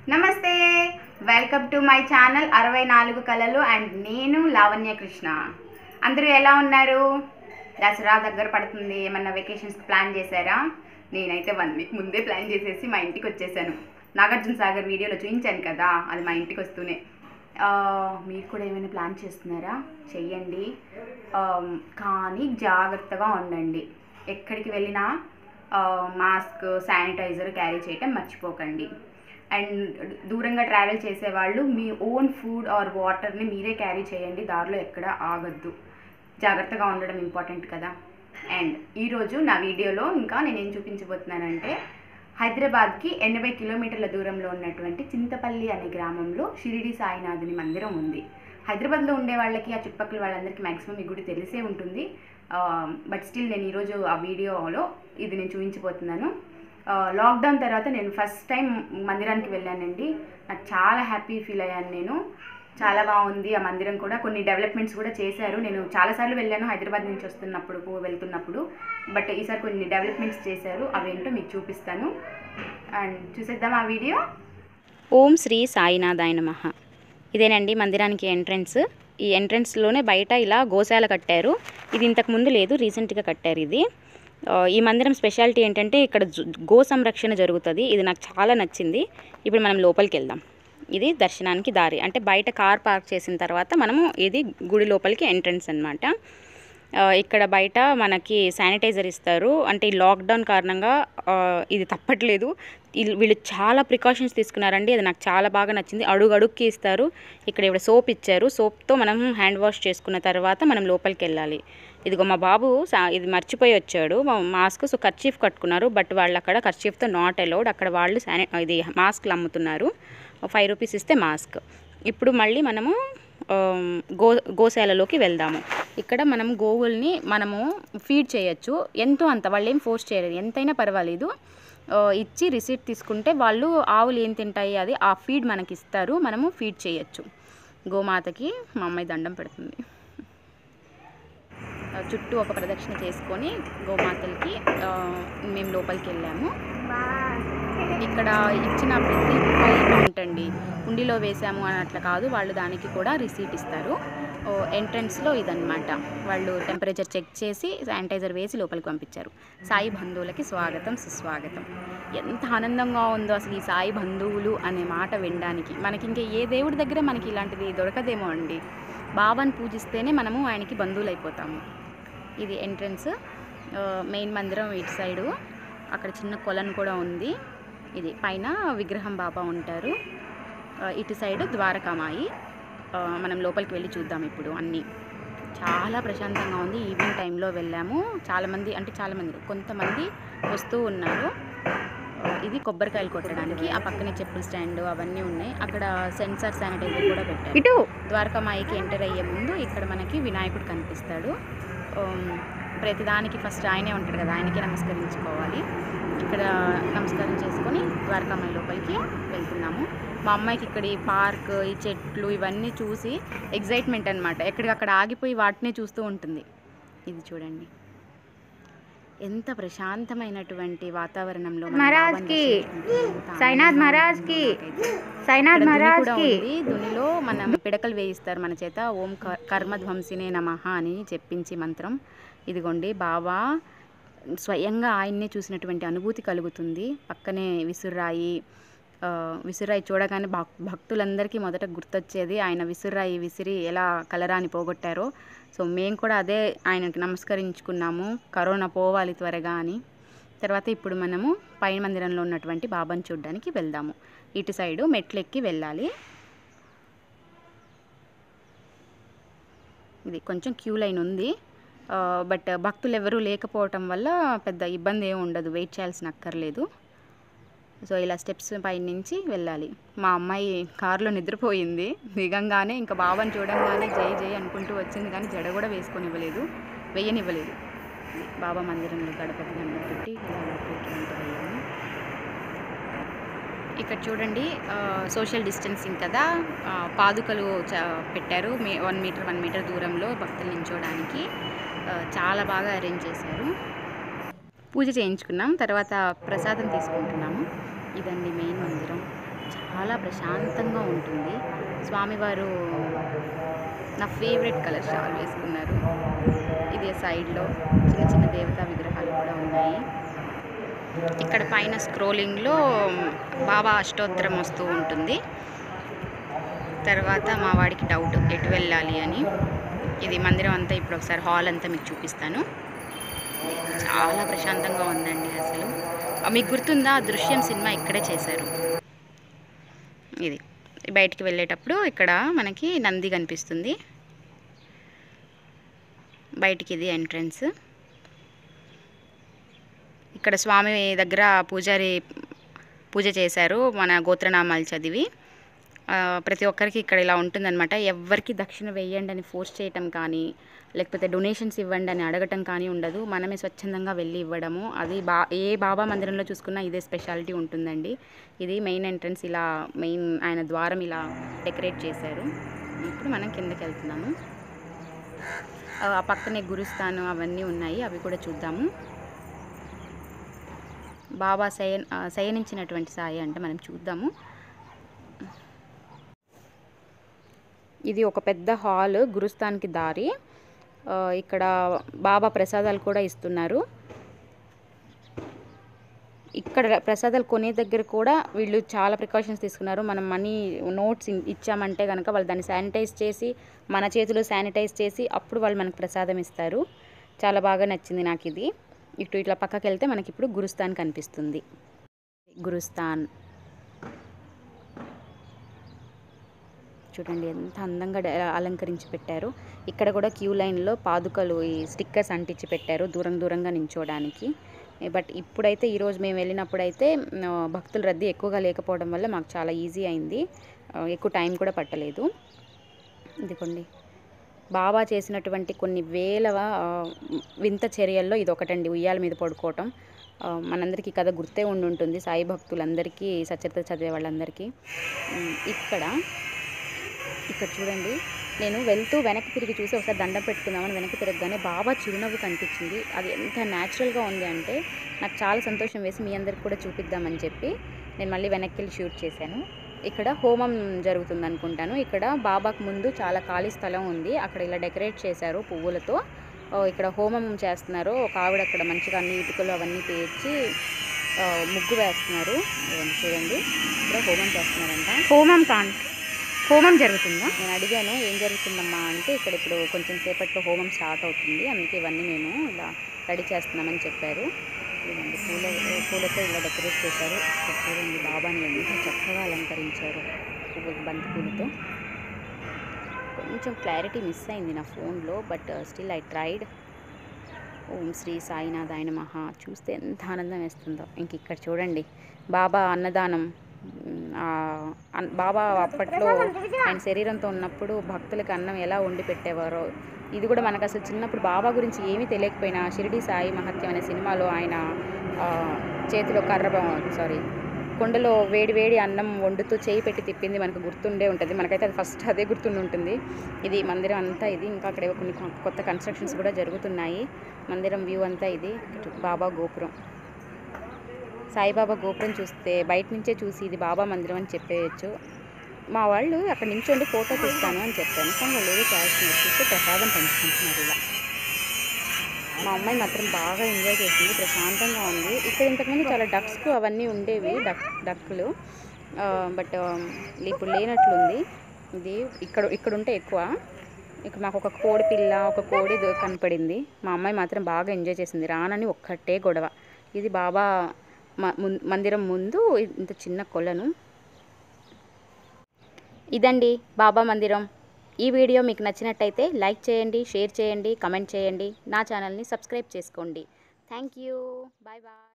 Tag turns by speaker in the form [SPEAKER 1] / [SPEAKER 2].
[SPEAKER 1] నమస్తే welcome to my channel అరవై నాలుగు కళలు అండ్ నేను లావణ్య కృష్ణ అందరూ ఎలా ఉన్నారు దసరా దగ్గర పడుతుంది ఏమన్నా వెకేషన్స్కి ప్లాన్ చేశారా నేనైతే వన్ వీక్ ముందే ప్లాన్ చేసేసి మా ఇంటికి వచ్చేసాను నాగార్జున సాగర్ వీడియోలో చూపించాను కదా అది మా ఇంటికి వస్తూనే ఆ, మీరు కూడా ఏమైనా ప్లాన్ చేస్తున్నారా చెయ్యండి ఆ, కానీ జాగ్రత్తగా ఉండండి ఎక్కడికి వెళ్ళినా మాస్క్ శానిటైజర్ క్యారీ చేయటం మర్చిపోకండి అండ్ దూరంగా ట్రావెల్ చేసేవాళ్ళు మీ ఓన్ ఫుడ్ ఆర్ వాటర్ని మీరే క్యారీ చేయండి దారిలో ఎక్కడ ఆగద్దు జాగ్రత్తగా ఉండడం ఇంపార్టెంట్ కదా అండ్ ఈరోజు నా వీడియోలో ఇంకా నేను ఏం చూపించబోతున్నానంటే హైదరాబాద్కి ఎనభై కిలోమీటర్ల దూరంలో ఉన్నటువంటి చింతపల్లి అనే గ్రామంలో షిరిడి సాయినాథుని మందిరం ఉంది హైదరాబాద్లో ఉండే వాళ్ళకి ఆ చుట్టుపక్కల వాళ్ళందరికీ మ్యాక్సిమం ఈ గుడి తెలిసే ఉంటుంది బట్ స్టిల్ నేను ఈరోజు ఆ వీడియోలో ఇది నేను చూపించబోతున్నాను ఆ, లాక్డౌన్ తర్వాత నేను ఫస్ట్ టైం మందిరానికి వెళ్ళానండి నాకు చాలా హ్యాపీ ఫీల్ అయ్యాను నేను చాలా బాగుంది ఆ మందిరం కూడా కొన్ని డెవలప్మెంట్స్ కూడా చేశారు నేను చాలాసార్లు వెళ్ళాను హైదరాబాద్ నుంచి వస్తున్నప్పుడు పో- వెళ్తున్నప్పుడు బట్ ఈసారి కొన్ని డెవలప్మెంట్స్ చేశారు అవేంటో మీకు చూపిస్తాను అండ్ చూసేద్దాం ఆ వీడియో
[SPEAKER 2] ఓం శ్రీ సాయినాథాయ నమః ఇదేనండి మందిరానికి ఎంట్రన్స్ ఈ ఎంట్రన్స్లోనే బయట ఇలా గోశాల కట్టారు ఇది ఇంతకు ముందు లేదు రీసెంట్గా కట్టారు ఇది ఆ, ఈ మందిరం స్పెషాలిటీ ఏంటంటే ఇక్కడ జు- గో సంరక్షణ జరుగుతుంది ఇది నాకు చాలా నచ్చింది ఇప్పుడు మనం లోపలికి వెళ్దాం ఇది దర్శనానికి దారి అంటే బయట కార్ పార్క్ చేసిన తర్వాత మనము ఇది గుడి లోపలికి ఎంట్రన్స్ అన్నమాట ఆ, ఇక్కడ బయట మనకి శానిటైజర్ ఇస్తారు అంటే ఈ లాక్డౌన్ కారణంగా ఆ, ఇది తప్పట్లేదు వీళ్ళు- వీళ్ళు చాలా ప్రికాషన్స్ తీసుకున్నారండి అది నాకు చాలా బాగా నచ్చింది అడుగు అడుగుకి ఇస్తారు ఇక్కడ ఇక్కడ సోప్ ఇచ్చారు సోప్తో మనం హ్యాండ్ వాష్ చేసుకున్న తర్వాత మనం లోపలికి వెళ్ళాలి ఇదిగో మా బాబు సా- ఇది మర్చిపోయి వచ్చాడు మా మాస్క్ సో కర్చీఫ్ కట్టుకున్నారు బట్ వాళ్ళు అక్కడ కర్చీఫ్తో నాట్ అలౌడ్ అక్కడ వాళ్ళు శాని ఇది మాస్క్లు అమ్ముతున్నారు ఫైవ్ రూపీస్ ఇస్తే మాస్క్ ఇప్పుడు మళ్ళీ మనము ఆమ్, గో గోశాలలోకి వెళ్దాము ఇక్కడ మనం గోవుల్ని మనము ఫీడ్ చేయొచ్చు ఎంతో అంత వాళ్ళు ఏం ఫోర్స్ చేయలేదు ఎంతైనా పర్వాలేదు ఆ, ఇచ్చి రిసీట్ తీసుకుంటే వాళ్ళు ఆవులు ఏం తింటాయి అది ఆ ఫీడ్ మనకి ఇస్తారు మనము ఫీడ్ చేయొచ్చు గోమాతకి మా అమ్మాయి దండం పెడుతుంది ఆ, చుట్టూ ఒక ప్రదక్షిణ చేసుకొని గోమాతలకి ఆ, మేము లోపలికి వెళ్ళాము ఇక్కడ ఇచ్చిన ప్రతి రూపాయి అమౌంట్ అండి కుండీలో వేసాము అని అట్లా కాదు వాళ్ళు దానికి కూడా రిసీట్ ఇస్తారు ఓ, ఎంట్రన్స్లో ఇదన్నమాట వాళ్ళు టెంపరేచర్ చెక్ చేసి శానిటైజర్ వేసి లోపలికి పంపించారు సాయి బంధువులకి స్వాగతం సుస్వాగతం ఎంత ఆనందంగా ఉందో అసలు ఈ సాయి బంధువులు అనే మాట వినడానికి మనకి ఇంకా ఏ దేవుడి దగ్గర మనకి ఇలాంటిది దొరకదేమో అండి బాబాని పూజిస్తేనే మనము ఆయనకి బంధువులు అయిపోతాము ఇది ఎంట్రన్స్ మెయిన్ మందిరం ఇటు సైడు అక్కడ చిన్న కొలను కూడా ఉంది ఇది పైన విగ్రహం బాబా ఉంటారు ఆ, ఇటు సైడ్ ద్వారకామాయి ఆ, మనం లోపలికి వెళ్ళి చూద్దాం ఇప్పుడు అన్నీ చాలా ప్రశాంతంగా ఉంది ఈవినింగ్ టైంలో వెళ్ళాము చాలామంది అంటే చాలామంది కొంతమంది వస్తూ ఉన్నారు ఆ, ఇది కొబ్బరికాయలు కొట్టడానికి ఆ పక్కనే చెప్పుల స్టాండ్ అవన్నీ ఉన్నాయి అక్కడ సెన్సార్ శానిటైజర్ కూడా పెట్టారు
[SPEAKER 1] ఇటు
[SPEAKER 2] ద్వారకామాయికి ఎంటర్ అయ్యే ముందు ఇక్కడ మనకి వినాయకుడు కనిపిస్తాడు ఉమ్, ప్రతిదానికి ఫస్ట్ ఆయనే ఉంటాడు కదా ఆయనకి నమస్కరించుకోవాలి ఇక్కడ నమస్కారం చేసుకొని ద్వారకామాయి లోపలికి వెళ్తున్నాము మా అమ్మాయికి ఇక్కడ ఈ పార్క్ ఈ చెట్లు ఇవన్నీ చూసి ఎగ్జైట్మెంట్ అనమాట ఎక్కడికక్కడ ఆగిపోయి వాటినే చూస్తూ ఉంటుంది ఇది చూడండి ఎంత ప్రశాంతమైనటువంటి వాతావరణంలో మనం
[SPEAKER 1] మహారాజ్కి,
[SPEAKER 2] బాబాని దర్శించుకుంటే ఎంత
[SPEAKER 1] సాయినాథ్
[SPEAKER 2] ఆనందంగా
[SPEAKER 1] మహారాజ్కి,
[SPEAKER 2] ఉంటుందో నాకైతే.
[SPEAKER 1] సాయినాథ్
[SPEAKER 2] ఇక్కడ దుని
[SPEAKER 1] మహారాజ్
[SPEAKER 2] కూడా
[SPEAKER 1] కి
[SPEAKER 2] ఉంది. దునిలో మనం పిడకలు వేయిస్తారు మన చేత ఓం క- కర్మధ్వంసినే నమః అని చెప్పించి మంత్రం ఇదిగోండి బాబా స్వయంగా ఆయన్నే చూసినటువంటి అనుభూతి కలుగుతుంది పక్కనే విసుర్రాయి ఆ, విసుర్రాయి చూడగానే భక్ భక్తులందరికీ మొదట గుర్తొచ్చేది ఆయన విసుర్రాయి విసిరి ఎలా కలరాని పోగొట్టారో సో మేము కూడా అదే ఆయనకి నమస్కరించుకున్నాము కరోనా పోవాలి త్వరగా అని తర్వాత ఇప్పుడు మనము పైన మందిరంలో ఉన్నటువంటి బాబాని చూడడానికి వెళ్దాము ఇటు సైడు మెట్లెక్కి వెళ్ళాలి ఇది కొంచెం క్యూ లైన్ ఉంది ఆ, బట్ భక్తులు ఎవరూ లేకపోవటం వల్ల పెద్ద ఇబ్బంది ఏమి ఉండదు వెయిట్ చేయాల్సిన అక్కర్లేదు సో ఇలా స్టెప్స్ పై నుంచి వెళ్ళాలి మా అమ్మాయి కారులో నిద్రపోయింది దిగంగానే ఇంకా బాబాని చూడంగానే జై జై అనుకుంటూ వచ్చింది కానీ జడ కూడా వేసుకొని ఇవ్వలేదు వెయ్యనివ్వలేదు బాబా మందిరంలో గడపకి దండం పెట్టి ఇలా లోపలికి ఎంటర్ అయ్యాము ఇక్కడ చూడండి ఆ, సోషల్ డిస్టెన్సింగ్ కదా ఆ, పాదుకలు చ- పెట్టారు మీ వన్ మీటర్ వన్ మీటర్ దూరంలో భక్తులు నించోడానికి ఆ, చాలా బాగా అరేంజ్ చేశారు పూజ చేయించుకున్నాం తర్వాత ప్రసాదం తీసుకుంటున్నాము ఇదండి మెయిన్ మందిరం చాలా ప్రశాంతంగా ఉంటుంది స్వామివారు నా ఫేవరెట్ కలర్ షాల్ వేసుకున్నారు ఇది సైడ్లో చిన్న చిన్న దేవతా విగ్రహాలు కూడా ఉన్నాయి ఇక్కడ పైన స్క్రోలింగ్లో బాబా అష్టోత్తరం వస్తూ ఉంటుంది తర్వాత మా వాడికి డౌట్ ఎటు వెళ్ళాలి అని ఇది మందిరం అంతా ఇప్పుడు ఒకసారి హాల్ అంతా మీకు చూపిస్తాను చాలా ప్రశాంతంగా ఉందండి అసలు ఆ, మీకు గుర్తుందా ఆ దృశ్యం సినిమా ఇక్కడే చేశారు ఇది బయటికి వెళ్ళేటప్పుడు ఇక్కడ మనకి నంది కనిపిస్తుంది బయటికి ఇది ఎంట్రన్స్ ఇక్కడ స్వామి దగ్గర పూజారి పూజ చేశారు మన గోత్రనామాలు చదివి ఆ, ప్రతి ఒక్కరికి ఇక్కడ ఇలా ఉంటుందన్నమాట ఎవరికి దక్షిణ వేయండి అని ఫోర్స్ చేయటం కానీ లేకపోతే డొనేషన్స్ ఇవ్వండి అని అడగటం కానీ ఉండదు మనమే స్వచ్ఛందంగా వెళ్ళి ఇవ్వడము అది బా ఏ బాబా మందిరంలో చూసుకున్నా ఇదే స్పెషాలిటీ ఉంటుందండి ఇది మెయిన్ ఎంట్రన్స్ ఇలా మెయిన్ ఆయన ద్వారం ఇలా డెకరేట్ చేశారు ఇప్పుడు మనం కిందకి వెళ్తున్నాము ఆ ఆ పక్కనే గురుస్థానం అవన్నీ ఉన్నాయి అవి కూడా చూద్దాము బాబా శయన్ ఆ, శయనించినటువంటి సాయి అంటే మనం చూద్దాము ఇది ఒక పెద్ద హాల్ గురుస్థాన్కి దారి ఆ, ఇక్కడ బాబా ప్రసాదాలు కూడా ఇస్తున్నారు ఇక్కడ ప్రసాదాలు కొనే దగ్గర కూడా వీళ్ళు చాలా ప్రికాషన్స్ తీసుకున్నారు మనం మనీ నోట్స్ ఇ- ఇచ్చామంటే కనుక వాళ్ళు దాన్ని శానిటైజ్ చేసి మన చేతిలో శానిటైజ్ చేసి అప్పుడు వాళ్ళు మనకు ప్రసాదం ఇస్తారు చాలా బాగా నచ్చింది నాకు ఇది ఇటు ఇట్లా పక్కకి వెళ్తే మనకి ఇప్పుడు గురుస్థాన్ కనిపిస్తుంది గురుస్థాన్ చూడండి ఎంత అందంగా డ- అలంకరించి పెట్టారు ఇక్కడ కూడా క్యూ లైన్లో పాదుకలు ఈ స్టిక్కర్స్ అంటించి పెట్టారు దూరం దూరంగా నించోడానికి బట్ ఇప్పుడైతే ఈరోజు మేము వెళ్ళినప్పుడైతే మ్, భక్తుల రద్దీ ఎక్కువగా లేకపోవడం వల్ల మాకు చాలా ఈజీ అయింది ఆ, ఎక్కువ టైం కూడా పట్టలేదు ఇదిగోండి బాబా చేసినటువంటి కొన్ని వేల ఆ, వింత చర్యల్లో ఇది ఒకటండి ఉయ్యాల మీద పడుకోవటం ఆ, మనందరికీ కథ గుర్తే ఉండి ఉంటుంది సాయి భక్తులందరికీ సచరిత చదివే వాళ్ళందరికీ ఉమ్, ఇక్కడ ఇక్కడ చూడండి నేను వెళ్తూ వెనక్కి తిరిగి చూసి ఒకసారి దండం పెట్టుకుందామని వెనక్కి తిరగగానే బాబా చిరునవ్వు కనిపించింది అది ఎంత న్యాచురల్గా ఉంది అంటే నాకు చాలా సంతోషం వేసి మీ అందరికి కూడా చూపిద్దామని చెప్పి నేను మళ్ళీ వెనక్కి వెళ్ళి షూట్ చేశాను ఇక్కడ హోమం జరుగుతుంది అనుకుంటాను ఇక్కడ బాబాకు ముందు చాలా ఖాళీ స్థలం ఉంది అక్కడ ఇలా డెకరేట్ చేశారు పువ్వులతో ఓ, ఇక్కడ హోమం చేస్తున్నారు ఒక ఆవిడ అక్కడ మంచిగా అన్ని ఇటుకలు అవన్నీ పేర్చి ఆ, ముగ్గు వేస్తున్నారు ఇదిగోండి చూడండి ఇక్కడ హోమం చేస్తున్నారంట
[SPEAKER 1] హోమం కాన్ హోమం జరుగుతుందా
[SPEAKER 2] నేను అడిగాను ఏం జరుగుతుందమ్మా అంటే ఇక్కడ ఇప్పుడు కొంచెం సేపట్లో హోమం స్టార్ట్ అవుతుంది అందుకే ఇవన్నీ మేము ఇలా రెడీ చేస్తున్నామని చెప్పారు ఇదిగోండి పూల పూలతో ఇలా డెకరేట్ చేశారు ఇక్కడ చూడండి బాబాని ఎంత చక్కగా అలంకరించారు పువ్వు బంతి పూలతో కొంచెం క్లారిటీ మిస్ అయింది నా ఫోన్లో బట్ స్టిల్ ఐ ట్రైడ్ ఓం శ్రీ సాయినాథాయ నమః చూస్తే ఎంత ఆనందం వేస్తుందో ఇంక ఇక్కడ చూడండి బాబా అన్నదానం ఉమ్, ఆ అన్- బాబా అప్పట్లో ఆయన శరీరంతో ఉన్నప్పుడు భక్తులకు అన్నం ఎలా వండి పెట్టేవారో ఇది కూడా మనకు అసలు చిన్నప్పుడు బాబా గురించి ఏమీ తెలియకపోయినా షిరిడి సాయి మహత్యం అనే సినిమాలో ఆయన ఆ, చేతిలో కర్ర సారీ కొండలో వేడి వేడి అన్నం వండుతూ చేయి పెట్టి తిప్పింది మనకు గుర్తుండే ఉంటుంది మనకైతే అది ఫస్ట్ అదే గుర్తుండి ఉంటుంది ఇది మందిరం అంతా ఇది ఇంకా అక్కడ ఏవో కొన్ని కొ- కొత్త కన్స్ట్రక్షన్స్ కూడా జరుగుతున్నాయి మందిరం వ్యూ అంతా ఇది ఇటు బాబా గోపురం సాయిబాబా గోపురం చూస్తే బయట నుంచే చూసి ఇది బాబా మందిరం అని చెప్పేయచ్చు మా వాళ్ళు అక్కడ నించోండి ఫోటో తీస్తాను అని చెప్పాను కానీ వాళ్ళు ఏదో చేస్తున్నారు చూస్తే ప్రసాదం పంచుకుంటున్నారు ఇలా మా అమ్మాయి మాత్రం బాగా ఎంజాయ్ చేసింది ప్రశాంతంగా ఉంది ఇక్కడ ఇంతకుముందు చాలా డక్స్కు అవన్నీ ఉండేవి డక్ డక్కులు బట్ ఇప్పుడు లేనట్లుంది ఇది ఇక్కడ ఇక్కడ ఉంటే ఎక్కువ ఇక్కడ మాకు ఒక కోడి పిల్ల ఒక కోడి దో- కనపడింది మా అమ్మాయి మాత్రం బాగా ఎంజాయ్ చేసింది రానని ఒక్కటే గొడవ ఇది బాబా మ- ముం- మందిరం ముందు ఇంత చిన్న కొలను ఇదండి బాబా మందిరం ఈ వీడియో మీకు నచ్చినట్టయితే లైక్ చేయండి షేర్ చేయండి కమెంట్ చేయండి నా ఛానల్ని సబ్స్క్రైబ్ చేసుకోండి థ్యాంక్ యూ బాయ్ బాయ్